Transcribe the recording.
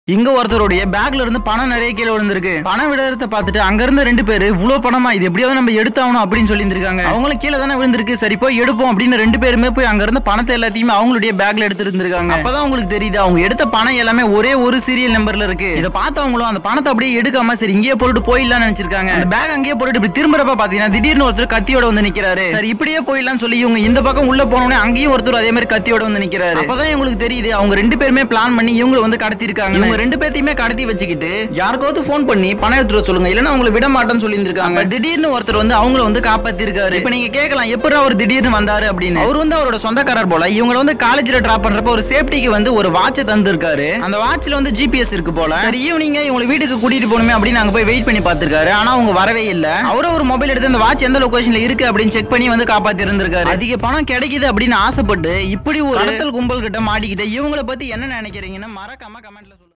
இங்க ஒருத்தருடைய பேக்ல இருந்து பணம் நிறைய கீழே விழுந்திருக்கு பணம் விடுறத பார்த்துட்டு அங்க இருந்த ரெண்டு பேரு இவ்வளவு பணமா இது எப்படியாவது நம்ம எடுத்தாகணும் அப்படின்னு சொல்லி இருந்திருக்காங்க அவங்களும் கீழே தானே விழுந்திருக்கு சரி போய் எடுப்போம் அப்படின்னு ரெண்டு பேருமே போய் அங்க இருந்த பணத்தை எல்லாத்தையுமே அவங்களுடைய பேக்ல எடுத்துட்டு இருந்திருக்காங்க அப்பதான் உங்களுக்கு தெரியுது அவங்க எடுத்த பணம் எல்லாமே ஒரே ஒரு சீரியல் நம்பர்ல இருக்கு இதை பார்த்தவங்களும் அந்த பணத்தை அப்படியே எடுக்காம சரி இங்கேயே போட்டுட்டு போயிடலாம்னு நினைச்சிருக்காங்க அந்த பேக் அங்கேயே போட்டுட்டு இப்படி திரும்புறப்ப பாத்தீங்கன்னா திடீர்னு ஒருத்தர் கத்தியோட வந்து நிக்கிறாரு சரி இப்படியே போயிடலாம்னு சொல்லி இவங்க இந்த பக்கம் உள்ள போனோடனே அங்கேயும் ஒருத்தர் அதே மாதிரி கத்தியோட வந்து நிக்கிறாரு அப்பதான் இவங்களுக்கு தெரியுது அவங்க ரெண்டு பேருமே பிளான் பண்ணி இவங்களை வந்து கடத்தி இருக்காங்க இவங்க ரெண்டு பேர்த்தையுமே கடத்தி வச்சுக்கிட்டு யாருக்காவது ஃபோன் பண்ணி பணம் எடுத்துட்டு வர சொல்லுங்க இல்லைன்னா அவங்களை விட மாட்டேன்னு சொல்லி இருந்திருக்காங்க திடீர்னு ஒருத்தர் வந்து அவங்கள வந்து காப்பாத்தி இருக்காரு இப்ப நீங்க கேட்கலாம் எப்படி அவர் திடீர்னு வந்தாரு அப்படின்னு அவர் வந்து அவரோட சொந்தக்காரர் போல இவங்க வந்து காலேஜ்ல டிராப் பண்றப்ப ஒரு சேஃப்டிக்கு வந்து ஒரு வாட்ச் தந்திருக்காரு அந்த வாட்ச்ல வந்து ஜிபிஎஸ் இருக்கு போல சரி ஈவினிங் இவங்களை வீட்டுக்கு கூட்டிட்டு போகணுமே அப்படின்னு அங்க போய் வெயிட் பண்ணி பார்த்திருக்காரு ஆனா அவங்க வரவே இல்ல அவரும் ஒரு மொபைல் எடுத்து அந்த வாட்ச் எந்த லொகேஷன்ல இருக்கு அப்படின்னு செக் பண்ணி வந்து காப்பாத்தி இருந்திருக்காரு அதிக பணம் கிடைக்குது அப்படின்னு ஆசைப்பட்டு இப்படி ஒரு கடத்தல் கும்பல் கிட்ட மாட்டிக்கிட்டு இவங்கள பத்தி என்ன நினைக்கிறீங்கன்னா மறக்காம கமெண்ட்ல